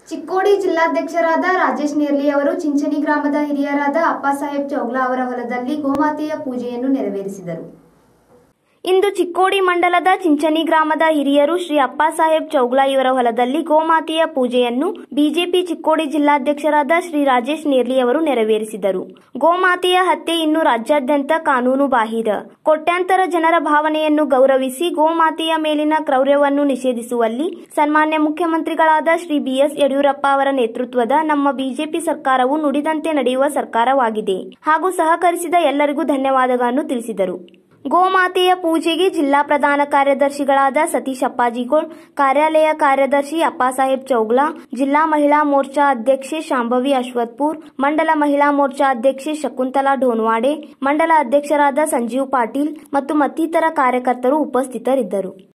ಚಿಕ್ಕೋಡಿ ಜಿಲ್ಲಾಧ್ಯಕ್ಷರಾದ ರಾಜೇಶ್ ನೇರ್ಲಿ ಅವರು ಚಿಂಚಣಿ ಗ್ರಾಮದ ಹಿರಿಯರಾದ ಅಪ್ಪಾಸಾಹೇಬ್ ಚೌಗ್ಲಾ ಅವರ ಹೊಲದಲ್ಲಿ ಗೋಮಾತೆಯ ಪೂಜೆಯನ್ನು ನೆರವೇರಿಸಿದರು ಇಂದು ಚಿಕ್ಕೋಡಿ ಮಂಡಲದ ಚಿಂಚಣಿ ಗ್ರಾಮದ ಹಿರಿಯರು ಶ್ರೀ ಅಪ್ಪಾಸಾಹೇಬ್ ಚೌಗ್ಲಾ ಇವರ ಹೊಲದಲ್ಲಿ ಗೋಮಾತೆಯ ಪೂಜೆಯನ್ನು ಬಿಜೆಪಿ ಚಿಕ್ಕೋಡಿ ಜಿಲ್ಲಾಧ್ಯಕ್ಷರಾದ ಶ್ರೀ ರಾಜೇಶ್ ನೇರ್ಲಿ ಅವರು ನೆರವೇರಿಸಿದರು ಗೋಮಾತೆಯ ಹತ್ಯೆ ಇನ್ನು ರಾಜ್ಯಾದ್ಯಂತ ಕಾನೂನು ಬಾಹಿರ ಕೋಟ್ಯಾಂತರ ಜನರ ಭಾವನೆಯನ್ನು ಗೌರವಿಸಿ ಗೋಮಾತೆಯ ಮೇಲಿನ ಕ್ರೌರ್ಯವನ್ನು ನಿಷೇಧಿಸುವಲ್ಲಿ ಸನ್ಮಾನ್ಯ ಮುಖ್ಯಮಂತ್ರಿಗಳಾದ ಶ್ರೀ ಬಿಎಸ್ ಯಡಿಯೂರಪ್ಪ ಅವರ ನೇತೃತ್ವದ ನಮ್ಮ ಬಿಜೆಪಿ ಸರ್ಕಾರವು ನುಡಿದಂತೆ ನಡೆಯುವ ಸರ್ಕಾರವಾಗಿದೆ ಹಾಗೂ ಸಹಕರಿಸಿದ ಎಲ್ಲರಿಗೂ ಧನ್ಯವಾದಗಳನ್ನು ತಿಳಿಸಿದರು ಗೋಮಾತೆಯ ಪೂಜೆಗೆ ಜಿಲ್ಲಾ ಪ್ರಧಾನ ಕಾರ್ಯದರ್ಶಿಗಳಾದ ಸತೀಶ್ ಅಪ್ಪಾಜಿಗೋಳ್ ಕಾರ್ಯಾಲಯ ಕಾರ್ಯದರ್ಶಿ ಅಪ್ಪಾಸಾಹೇಬ್ ಚೌಗ್ಲಾ ಜಿಲ್ಲಾ ಮಹಿಳಾ ಮೋರ್ಚಾ ಅಧ್ಯಕ್ಷೆ ಶಾಂಭವಿ ಅಶ್ವತ್ಪುರ್ ಮಂಡಲ ಮಹಿಳಾ ಮೋರ್ಚಾ ಅಧ್ಯಕ್ಷೆ ಶಕುಂತಲಾ ಢೋನ್ವಾಡೆ ಮಂಡಲ ಅಧ್ಯಕ್ಷರಾದ ಸಂಜೀವ್ ಪಾಟೀಲ್ ಮತ್ತು ಮತ್ತಿತರ ಕಾರ್ಯಕರ್ತರು ಉಪಸ್ಥಿತರಿದ್ದರು